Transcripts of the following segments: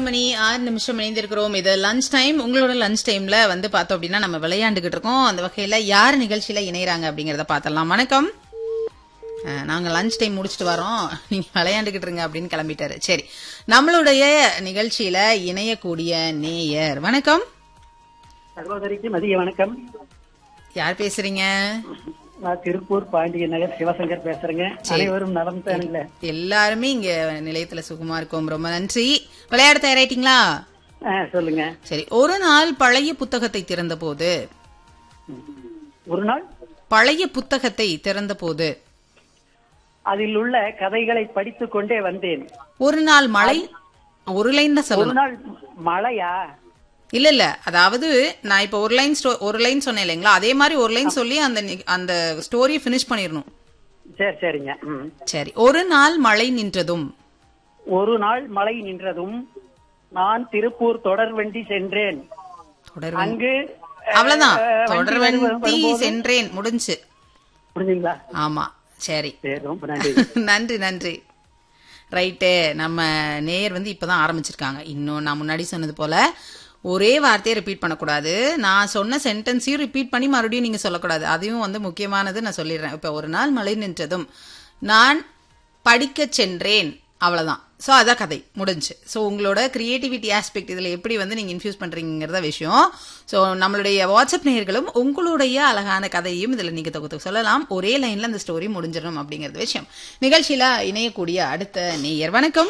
மணி ஆறு நிமிஷம் இணைந்திருக்கிறோம் இது லஞ்ச் டைம் உங்களோட லஞ்ச் டைம்ல வந்து பார்த்தோம் அப்படின்னா நம்ம விளையாண்டுகிட்டு இருக்கோம் அந்த வகையில யார் நிகழ்ச்சியில இணையறாங்க அப்படிங்கறத பார்த்தலாம் வணக்கம் அஹ், நாங்க லஞ்ச் டைம் முடிச்சிட்டு வரோம் நீங்க விளையாண்டுகிட்டு இருங்க அப்படின்னு கிளம்பிட்டாரு சரி நம்மளுடைய நிகழ்ச்சியில இணையக்கூடிய நேயர் வணக்கம் சகோதரிக்கு மதிய வணக்கம் யார் பேசுறீங்க நான் திருப்பூர் பாண்டிய நகர் சிவசங்கர் பேசுறேங்க அனைவரும் நலம் தானுங்களே எல்லாருமே இங்க நிலையத்துல சுகமா இருக்கோம் ரொம்ப நன்றி விளையாட தயாராயிட்டீங்களா ஆ, சொல்லுங்க சரி ஒரு நாள் பழைய புத்தகத்தை திறந்த போது ஒரு நாள் பழைய புத்தகத்தை திறந்த போது அதில் உள்ள கதைகளை படித்துக் கொண்டே வந்தேன் ஒரு நாள் மழை ஒரு லைன் தான் ஒரு சொல்லணும் நாள் மழையா இல்ல இல்ல அதாவது நான் இப்ப ஒரு லைன் ஒரு லைன் சொன்னேன் இல்லைங்களா அதே மாதிரி ஒரு லைன் சொல்லி அந்த நி- அந்த ஸ்டோரியை ஃபினிஷ் பண்ணிடணும் சரி சரிங்க ம். சரி ஒரு நாள் மழை நின்றதும் ஒரு நாள் மழை நின்றதும் நான் திருப்பூர் தொடர்வண்டி சென்றேன் தொடர் அங்கு அவ்வளவுதான் அஹ், வண்டி தொடர் வரும் வண்டி வரும்போது- சென்றேன் முடிஞ்சு புரிஞ்சுங்களா ஆமா சரி சரி ரொம்ப நன்றி நன்றி நன்றி ரைட்டு நம்ம நேயர் வந்து இப்பதான் ஆரம்பிச்சிருக்காங்க இன்னும் நான் முன்னாடி சொன்னது போல ஒரே வார்த்தையை ரிப்பீட் பண்ணக்கூடாது நான் சொன்ன சென்டென்ஸையும் ரிப்பீட் பண்ணி மறுபடியும் நீங்க சொல்லக்கூடாது அதையும் வந்து முக்கியமானது நான் சொல்லிடுறேன் இப்ப ஒரு நாள் மழை நின்றதும் நான் படிக்கச் சென்றேன் அவ்வளவுதான் ஸோ அதான் கதை முடிஞ்சு ஸோ உங்களோட கிரியேட்டிவிட்டி ஆஸ்பெக்ட் இதில் எப்படி வந்து நீங்கள் இன்ஃபியூஸ் பண்ணுறீங்கிறத விஷயம் ஸோ நம்மளுடைய வாட்ஸ்அப் நேயர்களும் உங்களுடைய அழகான கதையும் இதில் நீங்கள் தொகுத்து சொல்லலாம் ஒரே லைனில் அந்த ஸ்டோரி முடிஞ்சிடும் அப்படிங்கிறது விஷயம் நிகழ்ச்சியில் இணையக்கூடிய அடுத்த நேயர் வணக்கம்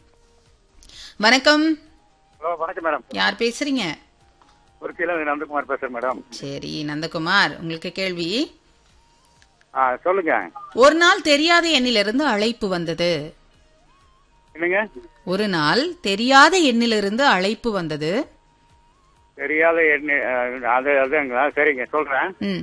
வணக்கம் ஹலோ வணக்கம் மேடம் யார் பேசுறீங்க ஒரு கிலோ நந்தகுமார் பேசுறேன் மேடம் சரி நந்தகுமார் உங்களுக்கு கேள்வி ஆ சொல்லுங்க ஒரு நாள் தெரியாத எண்ணிலிருந்து அழைப்பு வந்தது என்னங்க ஒரு நாள் தெரியாத எண்ணிலிருந்து அழைப்பு வந்தது தெரியாத எண்ணு அஹ், அது அதுங்களா சரிங்க சொல்றேன் ம்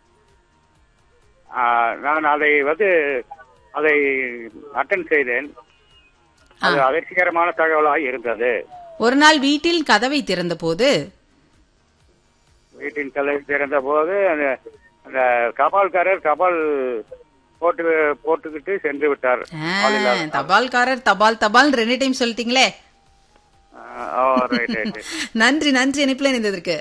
ஆ, நான் அதை வந்து அதை அட்டன் செய்தேன் அது அதிர்ச்சிகரமான தகவலாக இருந்தது ஒரு நாள் வீட்டில் கதவை திறந்தபோது வீட்டின் கதை திறந்த போது அந்த அந்த கபால்காரர் கபால் போட்டு போட்டுக்கிட்டு சென்று விட்டார் ஆ, தபால்காரர் தபால் தபால் ரெண்டு டைம் சொல்லிட்டீங்களே ஆ, ஓ ரைட் ரைட் நன்றி நன்றி இணைப்புல இணைந்ததற்கு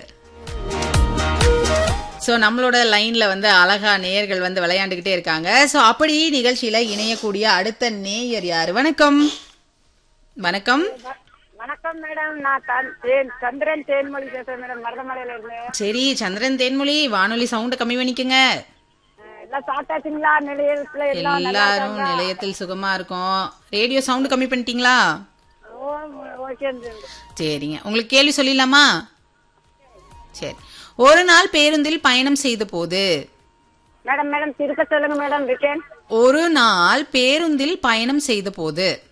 சோ நம்மளோட லைன்ல வந்து அழகா நேயர்கள் வந்து விளையாண்டுகிட்டே இருக்காங்க சோ அப்படி நிகழ்ச்சியில இணையக்கூடிய அடுத்த நேயர் யாரு வணக்கம் வணக்கம் வணக்கம் மேடம் நான் தன்- தேன் சந்திரன் தேன்மொழி பேசுறேன் மேடம் மருதமலையில இருந்து சரி சந்திரன் தேன்மொழி வானொலி சவுண்ட் கம்மி பண்ணிக்கங்க அஹ் எல்லாம் சாப்பிட்டாச்சுங்களா நிலையத்துல எல்லாம் நல்லா எல்லாரும் நிலையத்தில் சுகமா இருக்கும் ரேடியோ சவுண்ட் கம்மி பண்ணிட்டீங்களா ஓ, ஓகே சரிங்க உங்களுக்கு கேள்வி சொல்லிடலாமா சரி ஒரு நாள் பேருந்தில் பயணம் செய்த போது மேடம் மேடம் திருக்க சொல்லுங்க மேடம் ரிட்டர்ன் ஒரு நாள் பேருந்தில் பயணம் செய்த போது